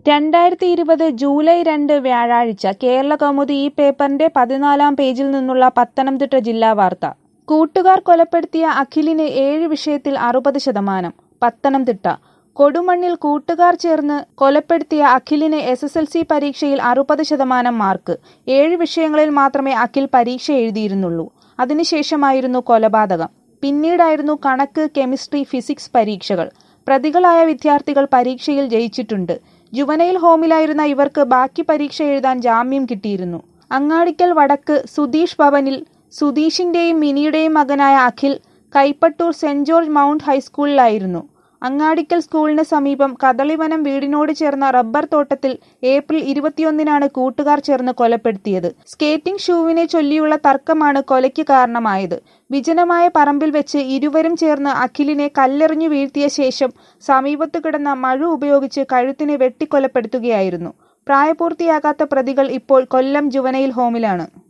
രണ്ടായിരത്തി ഇരുപത് ജൂലൈ രണ്ട് വ്യാഴാഴ്ച കേരള കൗമുദി ഈ പേപ്പറിന്റെ പതിനാലാം പേജിൽ നിന്നുള്ള പത്തനംതിട്ട ജില്ലാ വാർത്ത കൂട്ടുകാർ കൊലപ്പെടുത്തിയ അഖിലിന് ഏഴ് വിഷയത്തിൽ അറുപത് ശതമാനം പത്തനംതിട്ട കൊടുമണ്ണിൽ കൂട്ടുകാർ ചേർന്ന് കൊലപ്പെടുത്തിയ അഖിലിന് എസ് എസ് എൽ സി പരീക്ഷയിൽ അറുപത് ശതമാനം മാർക്ക് ഏഴ് വിഷയങ്ങളിൽ മാത്രമേ അഖിൽ പരീക്ഷ എഴുതിയിരുന്നുള്ളൂ അതിനുശേഷമായിരുന്നു കൊലപാതകം പിന്നീടായിരുന്നു കണക്ക് കെമിസ്ട്രി ഫിസിക്സ് പരീക്ഷകൾ പ്രതികളായ വിദ്യാർത്ഥികൾ പരീക്ഷയിൽ ജയിച്ചിട്ടുണ്ട് ജുവനൈൽ ഹോമിലായിരുന്ന ഇവർക്ക് ബാക്കി പരീക്ഷ എഴുതാൻ ജാമ്യം കിട്ടിയിരുന്നു അങ്ങാടിക്കൽ വടക്ക് സുധീഷ് ഭവനിൽ സുധീഷിന്റെയും മിനിയുടെയും മകനായ Akhil Kaipattoor Saint George Mount ഹൈസ്കൂളിലായിരുന്നു അങ്ങാടിക്കൽ സ്കൂളിന് സമീപം കദളിവനം വീടിനോട് ചേർന്ന റബ്ബർ തോട്ടത്തിൽ ഏപ്രിൽ ഇരുപത്തിയൊന്നിനാണ് കൂട്ടുകാർ ചേർന്ന് കൊലപ്പെടുത്തിയത് സ്കേറ്റിംഗ് ഷൂവിനെ ചൊല്ലിയുള്ള തർക്കമാണ് കൊലയ്ക്ക് കാരണമായത് വിജനമായ പറമ്പിൽ വെച്ച് ഇരുവരും ചേർന്ന് അഖിലിനെ കല്ലെറിഞ്ഞു വീഴ്ത്തിയ ശേഷം സമീപത്ത് കിടന്ന മഴു ഉപയോഗിച്ച് കഴുത്തിന് വെട്ടിക്കൊലപ്പെടുത്തുകയായിരുന്നു പ്രായപൂർത്തിയാകാത്ത പ്രതികൾ ഇപ്പോൾ കൊല്ലം ജുവനൈൽ ഹോമിലാണ്